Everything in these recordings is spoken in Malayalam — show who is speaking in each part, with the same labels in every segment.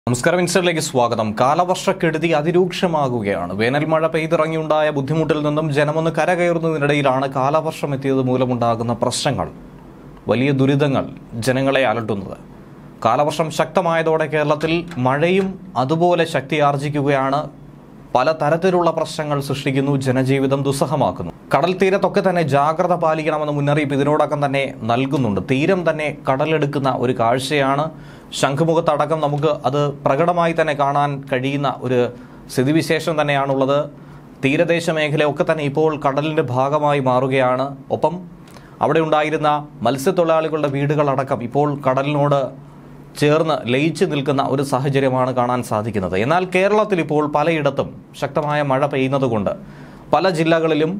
Speaker 1: നമസ്കാരം ഇൻസ്റ്ററിലേക്ക് സ്വാഗതം കാലവർഷക്കെടുതി അതിരൂക്ഷമാകുകയാണ് വേനൽ മഴ പെയ്തിറങ്ങിയുണ്ടായ ബുദ്ധിമുട്ടിൽ നിന്നും ജനമൊന്ന് കരകയറുന്നതിനിടയിലാണ് കാലവർഷം എത്തിയത് മൂലമുണ്ടാകുന്ന പ്രശ്നങ്ങൾ വലിയ ദുരിതങ്ങൾ ജനങ്ങളെ അലട്ടുന്നത് കാലവർഷം ശക്തമായതോടെ കേരളത്തിൽ മഴയും അതുപോലെ ശക്തിയാർജിക്കുകയാണ് പല തരത്തിലുള്ള പ്രശ്നങ്ങൾ സൃഷ്ടിക്കുന്നു ജനജീവിതം ദുസ്സഹമാക്കുന്നു കടൽ തീരത്തൊക്കെ തന്നെ ജാഗ്രത പാലിക്കണമെന്ന മുന്നറിയിപ്പ് ഇതിനോടകം തന്നെ നൽകുന്നുണ്ട് തീരം തന്നെ കടലെടുക്കുന്ന ഒരു കാഴ്ചയാണ് ശംഖുമുഖത്തടക്കം നമുക്ക് അത് പ്രകടമായി തന്നെ കാണാൻ കഴിയുന്ന ഒരു സ്ഥിതിവിശേഷം തന്നെയാണുള്ളത് തീരദേശ മേഖലയൊക്കെ തന്നെ ഇപ്പോൾ കടലിന്റെ ഭാഗമായി മാറുകയാണ് ഒപ്പം അവിടെ ഉണ്ടായിരുന്ന മത്സ്യത്തൊഴിലാളികളുടെ വീടുകളടക്കം ഇപ്പോൾ കടലിനോട് ചേർന്ന് ലയിച്ചു നിൽക്കുന്ന ഒരു സാഹചര്യമാണ് കാണാൻ സാധിക്കുന്നത് എന്നാൽ കേരളത്തിൽ ഇപ്പോൾ പലയിടത്തും ശക്തമായ മഴ പെയ്യുന്നതുകൊണ്ട് പല ജില്ലകളിലും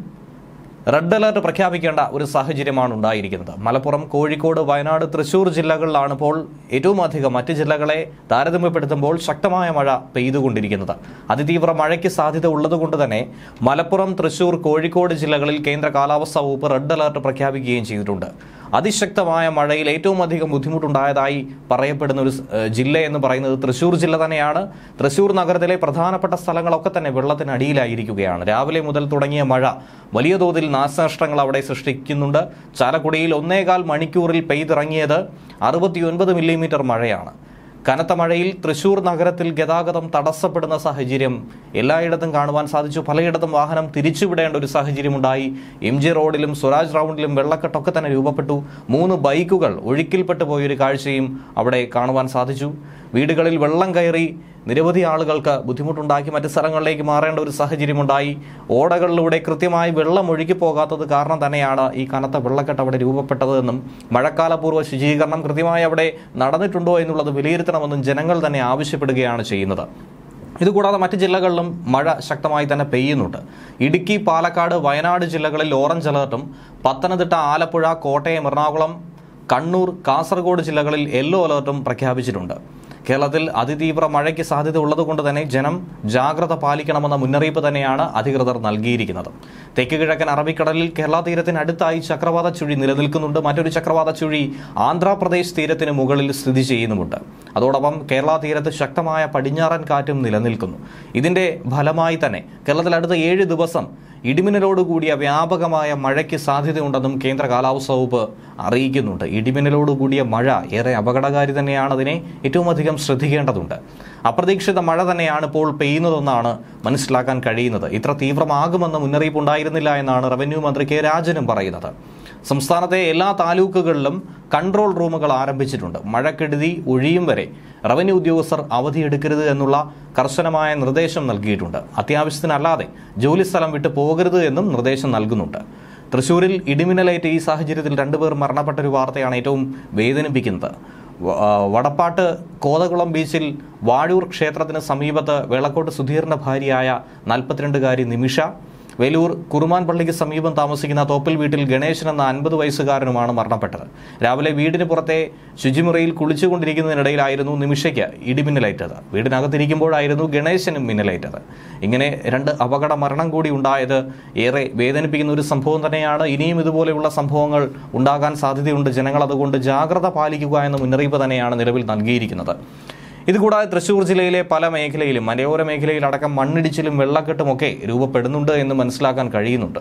Speaker 1: റെഡ് അലർട്ട് പ്രഖ്യാപിക്കേണ്ട ഒരു സാഹചര്യമാണ് ഉണ്ടായിരിക്കുന്നത് മലപ്പുറം കോഴിക്കോട് വയനാട് തൃശൂർ ജില്ലകളിലാണ് ഇപ്പോൾ ഏറ്റവും അധികം മറ്റ് ജില്ലകളെ താരതമ്യപ്പെടുത്തുമ്പോൾ ശക്തമായ മഴ പെയ്തുകൊണ്ടിരിക്കുന്നത് അതിതീവ്ര മഴയ്ക്ക് സാധ്യത ഉള്ളതുകൊണ്ട് തന്നെ മലപ്പുറം തൃശൂർ കോഴിക്കോട് ജില്ലകളിൽ കേന്ദ്ര കാലാവസ്ഥാ വകുപ്പ് റെഡ് അലർട്ട് പ്രഖ്യാപിക്കുകയും ചെയ്തിട്ടുണ്ട് അതിശക്തമായ മഴയിൽ ഏറ്റവും അധികം ബുദ്ധിമുട്ടുണ്ടായതായി പറയപ്പെടുന്ന ഒരു സ്- ഏഹ് ജില്ല എന്ന് പറയുന്നത് തൃശൂർ ജില്ല തന്നെയാണ് തൃശൂർ നഗരത്തിലെ പ്രധാനപ്പെട്ട സ്ഥലങ്ങളൊക്കെ തന്നെ വെള്ളത്തിനടിയിലായിരിക്കുകയാണ് രാവിലെ മുതൽ തുടങ്ങിയ മഴ വലിയ തോതിൽ നാശനഷ്ടങ്ങൾ അവിടെ സൃഷ്ടിക്കുന്നുണ്ട് ചാലക്കുടിയിൽ ഒന്നേകാൽ മണിക്കൂറിൽ പെയ്തിറങ്ങിയത് അറുപത്തിയൊൻപത് മില്ലിമീറ്റർ മഴയാണ് കനത്ത മഴയിൽ തൃശൂർ നഗരത്തിൽ ഗതാഗതം തടസ്സപ്പെടുന്ന സാഹചര്യം എല്ലായിടത്തും കാണുവാൻ സാധിച്ചു പലയിടത്തും വാഹനം തിരിച്ചുവിടേണ്ട ഒരു സാഹചര്യമുണ്ടായി എം ജി റോഡിലും സ്വരാജ് റൗണ്ടിലും വെള്ളക്കെട്ടൊക്കെ തന്നെ രൂപപ്പെട്ടു മൂന്ന് ബൈക്കുകൾ ഒഴുക്കിൽപ്പെട്ടു പോയൊരു കാഴ്ചയും അവിടെ കാണുവാൻ സാധിച്ചു വീടുകളിൽ വെള്ളം കയറി നിരവധി ആളുകൾക്ക് ബുദ്ധിമുട്ടുണ്ടാക്കി മറ്റ് സ്ഥലങ്ങളിലേക്ക് മാറേണ്ട ഒരു സാഹചര്യമുണ്ടായി ഓടകളിലൂടെ കൃത്യമായി വെള്ളം ഒഴുകി പോകാത്തത് കാരണം തന്നെയാണ് ഈ കനത്ത വെള്ളക്കെട്ട് അവിടെ രൂപപ്പെട്ടതെന്നും മഴക്കാലപൂർവ്വ ശുചീകരണം കൃത്യമായി അവിടെ നടന്നിട്ടുണ്ടോ എന്നുള്ളത് വിലയിരുത്തണമെന്നും ജനങ്ങൾ തന്നെ ആവശ്യപ്പെടുകയാണ് ചെയ്യുന്നത് ഇതുകൂടാതെ മറ്റ് ജില്ലകളിലും മഴ ശക്തമായി തന്നെ പെയ്യുന്നുണ്ട് ഇടുക്കി പാലക്കാട് വയനാട് ജില്ലകളിൽ ഓറഞ്ച് അലർട്ടും പത്തനംതിട്ട ആലപ്പുഴ കോട്ടയം എറണാകുളം കണ്ണൂർ കാസർഗോഡ് ജില്ലകളിൽ യെല്ലോ അലർട്ടും പ്രഖ്യാപിച്ചിട്ടുണ്ട് കേരളത്തിൽ അതിതീവ്ര മഴയ്ക്ക് സാധ്യത ഉള്ളതുകൊണ്ട് തന്നെ ജനം ജാഗ്രത പാലിക്കണമെന്ന മുന്നറിയിപ്പ് തന്നെയാണ് അധികൃതർ നൽകിയിരിക്കുന്നത് തെക്ക് കിഴക്കൻ അറബിക്കടലിൽ കേരള തീരത്തിനടുത്തായി ചക്രവാത ചുഴി നിലനിൽക്കുന്നുണ്ട് മറ്റൊരു ചക്രവാത ചുഴി ആന്ധ്രാപ്രദേശ് തീരത്തിന് മുകളിൽ സ്ഥിതി ചെയ്യുന്നുമുണ്ട് അതോടൊപ്പം കേരള തീരത്ത് ശക്തമായ പടിഞ്ഞാറൻ കാറ്റും നിലനിൽക്കുന്നു ഇതിന്റെ ഫലമായി തന്നെ കേരളത്തിൽ അടുത്ത ഏഴ് ദിവസം ഇടിമിന്നലോടുകൂടിയ വ്യാപകമായ മഴയ്ക്ക് സാധ്യതയുണ്ടെന്നും കേന്ദ്ര കാലാവസ്ഥാ വകുപ്പ് അറിയിക്കുന്നുണ്ട് ഇടിമിന്നലോടുകൂടിയ മഴ ഏറെ അപകടകാരി തന്നെയാണ് അതിനെ ഏറ്റവും അധികം ശ്രദ്ധിക്കേണ്ടതുണ്ട് അപ്രതീക്ഷിത മഴ തന്നെയാണ് ഇപ്പോൾ പെയ്യുന്നതെന്നാണ് മനസ്സിലാക്കാൻ കഴിയുന്നത് ഇത്ര തീവ്രമാകുമെന്ന മുന്നറിയിപ്പ് ഉണ്ടായിരുന്നില്ല എന്നാണ് റവന്യൂ മന്ത്രി കെ രാജനും പറയുന്നത് സംസ്ഥാനത്തെ എല്ലാ താലൂക്കുകളിലും കൺട്രോൾ റൂമുകൾ ആരംഭിച്ചിട്ടുണ്ട് മഴക്കെടുതി ഒഴിയും വരെ റവന്യൂ ഉദ്യോഗസ്ഥർ അവധിയെടുക്കരുത് എന്നുള്ള കർശനമായ നിർദ്ദേശം നൽകിയിട്ടുണ്ട് അത്യാവശ്യത്തിനല്ലാതെ ജോലിസ്ഥലം വിട്ടു പോകരുത് എന്നും നിർദ്ദേശം നൽകുന്നുണ്ട് തൃശൂരിൽ ഇടിമിന്നലേറ്റ് ഈ സാഹചര്യത്തിൽ രണ്ടുപേർ മരണപ്പെട്ട ഒരു വാർത്തയാണ് ഏറ്റവും വേദനിപ്പിക്കുന്നത് വ- ആ, വടപ്പാട്ട് കോതകുളം ബീച്ചിൽ വാഴൂർ ക്ഷേത്രത്തിന് സമീപത്ത് വെള്ളക്കോട്ട് സുധീറിന്റെ ഭാര്യയായ നാൽപ്പത്തിരണ്ടുകാരി നിമിഷ വേലൂർ കുറുമാൻ പള്ളിക്ക് സമീപം താമസിക്കുന്ന തോപ്പിൽ വീട്ടിൽ ഗണേശൻ എന്ന അൻപത് വയസ്സുകാരനുമാണ് മരണപ്പെട്ടത് രാവിലെ വീടിന് പുറത്തെ ശുചിമുറിയിൽ കുളിച്ചുകൊണ്ടിരിക്കുന്നതിനിടയിലായിരുന്നു നിമിഷയ്ക്ക് ഇടിമിന്നലേറ്റത് വീടിനകത്തിരിക്കുമ്പോഴായിരുന്നു ഗണേശനും മിന്നലേറ്റത് ഇങ്ങനെ രണ്ട് അപകട മരണം കൂടി ഉണ്ടായത് ഏറെ വേദനിപ്പിക്കുന്ന ഒരു സംഭവം തന്നെയാണ് ഇനിയും ഇതുപോലെയുള്ള സംഭവങ്ങൾ ഉണ്ടാകാൻ സാധ്യതയുണ്ട് ജനങ്ങൾ അതുകൊണ്ട് ജാഗ്രത പാലിക്കുക എന്ന മുന്നറിയിപ്പ് തന്നെയാണ് നിലവിൽ നൽകിയിരിക്കുന്നത് ഇതുകൂടാതെ തൃശൂർ ജില്ലയിലെ പല മേഖലയിലും മലയോര മേഖലയിലടക്കം മണ്ണിടിച്ചിലും വെള്ളക്കെട്ടുമൊക്കെ രൂപപ്പെടുന്നുണ്ട് എന്ന് മനസ്സിലാക്കാൻ കഴിയുന്നുണ്ട്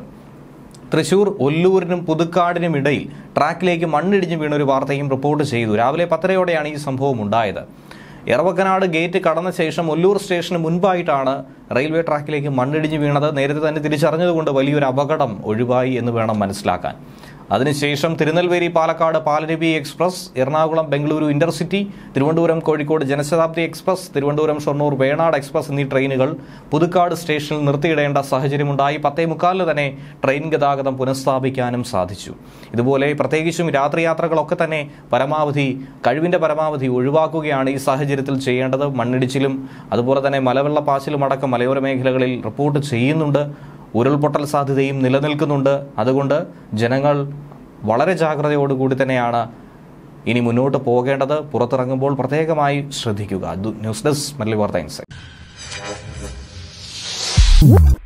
Speaker 1: തൃശൂർ ഒല്ലൂരിനും പുതുക്കാടിനും ഇടയിൽ ട്രാക്കിലേക്ക് മണ്ണിടിഞ്ഞ് വീണ ഒരു വാർത്തയും റിപ്പോർട്ട് ചെയ്തു രാവിലെ പത്തരയോടെയാണ് ഈ സംഭവം ഉണ്ടായത് എറവക്കനാട് ഗേറ്റ് കടന്ന ശേഷം ഒല്ലൂർ സ്റ്റേഷന് മുൻപായിട്ടാണ് റെയിൽവേ ട്രാക്കിലേക്ക് മണ്ണിടിഞ്ഞ് വീണത് നേരത്തെ തന്നെ തിരിച്ചറിഞ്ഞതുകൊണ്ട് വലിയൊരു അപകടം ഒഴിവായി എന്ന് വേണം മനസ്സിലാക്കാൻ അതിനുശേഷം Tirunelveli Palakkad Palaruvi express Ernakulam Bengaluru intercity Thiruvananthapuram Kozhikode Jan Shatabdi express Thiruvananthapuram Shoranur Venad express എന്നീ ട്രെയിനുകൾ പുതുക്കാട് സ്റ്റേഷനിൽ നിർത്തിയിടേണ്ട സാഹചര്യമുണ്ടായി പത്തേ മുക്കാലിന് തന്നെ ട്രെയിൻ ഗതാഗതം പുനഃസ്ഥാപിക്കാനും സാധിച്ചു ഇതുപോലെ പ്രത്യേകിച്ചും രാത്രി യാത്രകളൊക്കെ തന്നെ പരമാവധി കഴിവിന്റെ പരമാവധി ഒഴിവാക്കുകയാണ് ഈ സാഹചര്യത്തിൽ ചെയ്യേണ്ടത് മണ്ണിടിച്ചിലും അതുപോലെ തന്നെ മലവെള്ളപ്പാച്ചിലും അടക്കം മലയോര മേഖലകളിൽ റിപ്പോർട്ട് ചെയ്യുന്നുണ്ട് ഉരുൾപൊട്ടൽ സാധ്യതയും നിലനിൽക്കുന്നുണ്ട് അതുകൊണ്ട് ജനങ്ങൾ വളരെ ജാഗ്രതയോടുകൂടി തന്നെയാണ് ഇനി മുന്നോട്ട് പോകേണ്ടത് പുറത്തിറങ്ങുമ്പോൾ പ്രത്യേകമായി ശ്രദ്ധിക്കുക ന്യൂസ് ഡെസ്ക് മല്ലി വാർത്ത ഇൻസൈറ്റ്